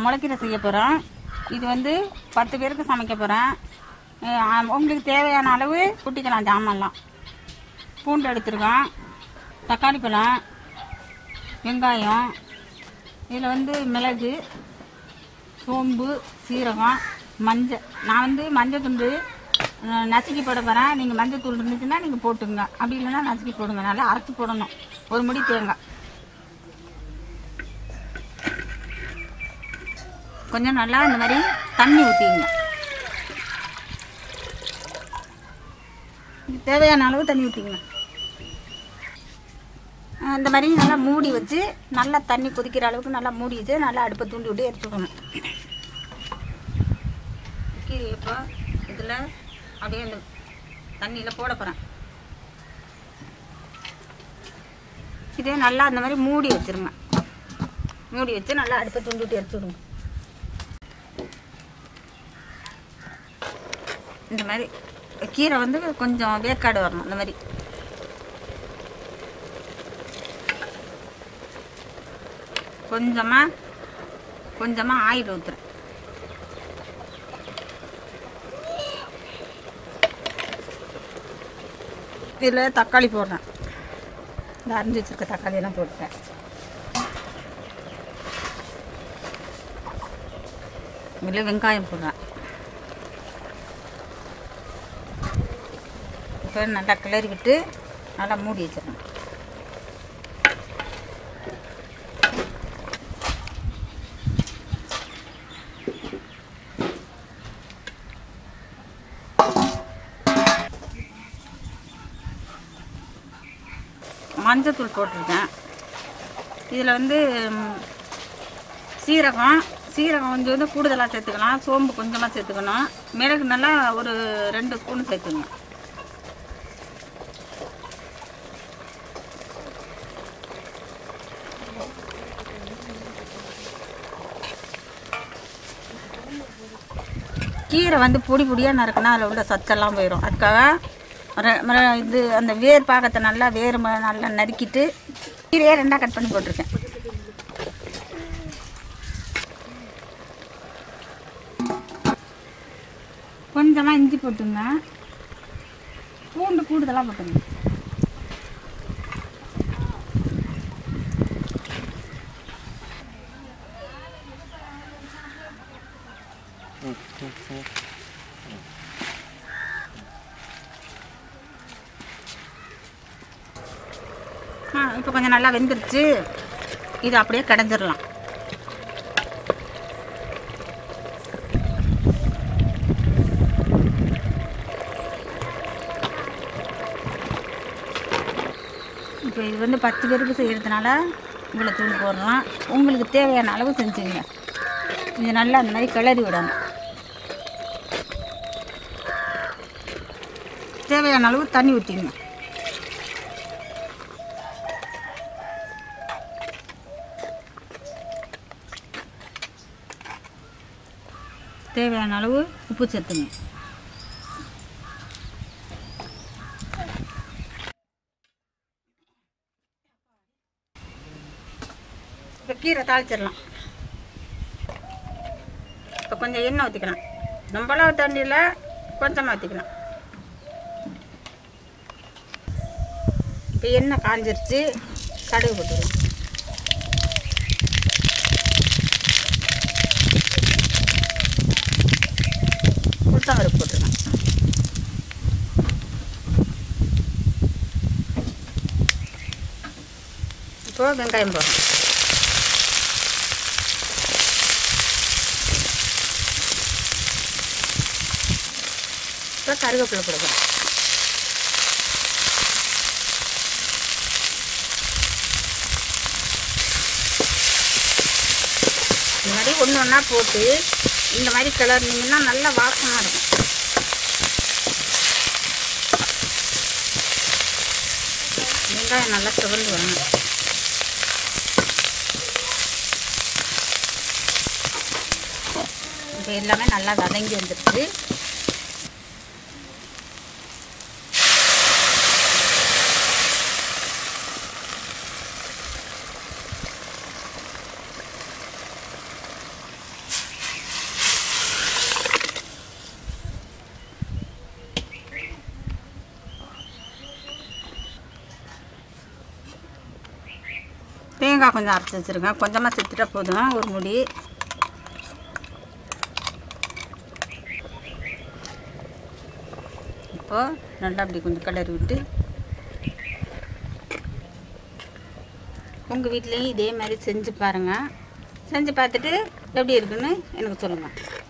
முளைக்கீரை செய்ய போகிறோம் இது வந்து பத்து பேருக்கு சமைக்க போகிறேன் உங்களுக்கு தேவையான அளவு கூட்டிக்கலாம் ஜாமான்லாம் பூண்டு எடுத்துருக்கோம் தக்காளி பழம் வெங்காயம் இதில் வந்து மிளகு சோம்பு சீரகம் மஞ்சள் நான் வந்து மஞ்சள் துண்டு அஹ், நசுக்கி போட போகிறேன் நீங்கள் மஞ்சள் தூள் இருந்துச்சுன்னா நீங்கள் போட்டுங்க அப்படி இல்லைன்னா நசுக்கி போடுங்க நல்லா அரைச்சி போடணும் ஒரு முடி தேங்காய் கொஞ்சம் நல்லா இந்த மாதிரி தண்ணி ஊற்றிங்க தேவையான அளவு தண்ணி ஊற்றிங்க இந்த மாதிரி நல்லா மூடி வச்சு நல்லா தண்ணி கொதிக்கிற அளவுக்கு நல்லா மூடி வச்சு நல்லா அடுப்பை தூண்டி விட்டு எடுத்துக்கணும் கீரை இப்போ இதில் அப்படியே அந்த தண்ணியில் போட போகிறேன் இதே நல்லா அந்த மாதிரி மூடி வச்சிருங்க மூடி வச்சு நல்லா அடுப்பை தூண்டி விட்டு எடுத்து விடுங்க இந்த மாதிரி கீரை வந்து கொஞ்சம் வேக்காடு வரணும் இந்த மாதிரி கொஞ்சமாக கொஞ்சமாக ஆயில் ஊற்றுறேன் இதில் தக்காளி போடுறேன் இந்த அரிஞ்சு வச்சுருக்க தக்காளியெல்லாம் போட்டுட்டேன் இதில் வெங்காயம் போடுறேன் இப்போ நல்லா கிளறி விட்டு நல்லா மூடி வச்சிடணும் மஞ்சத்தூள் போட்டிருக்கேன் இதில் வந்து ம், சீரகம் சீரகம் கொஞ்சம் வந்து கூடுதலாக சேர்த்துக்கலாம் சோம்பு கொஞ்சமாக சேர்த்துக்கணும் மிளகு நல்லா ஒரு ரெண்டு ஸ்பூன் சேர்த்துக்கணும் கீரை வந்து பொடி பொடியாக நறுக்குனா அதில் உள்ள சத்தெல்லாம் போயிடும் அதுக்காக ர- ம- இது அந்த வேர் பாகத்தை நல்லா வேர் ம- நல்லா நறுக்கிட்டு கீரையே ரெண்டாக கட் பண்ணி போட்டிருக்கேன் கொஞ்சமாக இஞ்சி போட்டுங்க பூண்டு கூடுதலாக போட்டுங்க ஆ இப்போ கொஞ்சம் நல்லா வெந்துருச்சு இது அப்படியே கடைஞ்சிடலாம் இப்போ இது வந்து பத்து பேருக்கு செய்கிறதுனால இவ்வளோ தூள் போடுறோம் உங்களுக்கு தேவையான அளவு செஞ்சுங்க இது நல்லா அந்த மாதிரி கிளறி விடணும் தேவையான அளவு தண்ணி ஊற்றிங்க தேவையான அளவு உப்பு சேர்த்துங்க இப்போ கீரை தாளிச்சிடலாம் இப்போ கொஞ்சம் எண்ணெய் ஊற்றிக்கலாம் நம்மளவு தண்ணியில் கொஞ்சமாக ஊற்றிக்கலாம் இப்போ எண்ணெய் காஞ்சிருச்சு கடுகு போட்டுருவோம் உளுத்தம்பருப்பு போட்டுருங்க இப்போ வெங்காயம் போடுறோம் இப்போ கருவேப்பிலை போடுறோம் இந்த மாதிரி ஒன்று ஒன்றா போட்டு இந்த மாதிரி கிளறினீங்கன்னா நல்ல வாசமாக இருக்கும் வெங்காயம் நல்லா சிவந்து வரணும் இப்போ எல்லாமே நல்லா வதங்கி வந்துடுச்சு தேங்காய் கொஞ்சம் அரைச்சி வச்சுருக்கேன் கொஞ்சமாக சேர்த்துட்டா போதும் ஒரு முடி இப்போது நல்லா அப்படி கொஞ்சம் கிளறி விட்டு உங்கள் வீட்லேயும் இதே மாதிரி செஞ்சு பாருங்கள் செஞ்சு பார்த்துட்டு எப்படி இருக்குன்னு எனக்கு சொல்லுங்கள்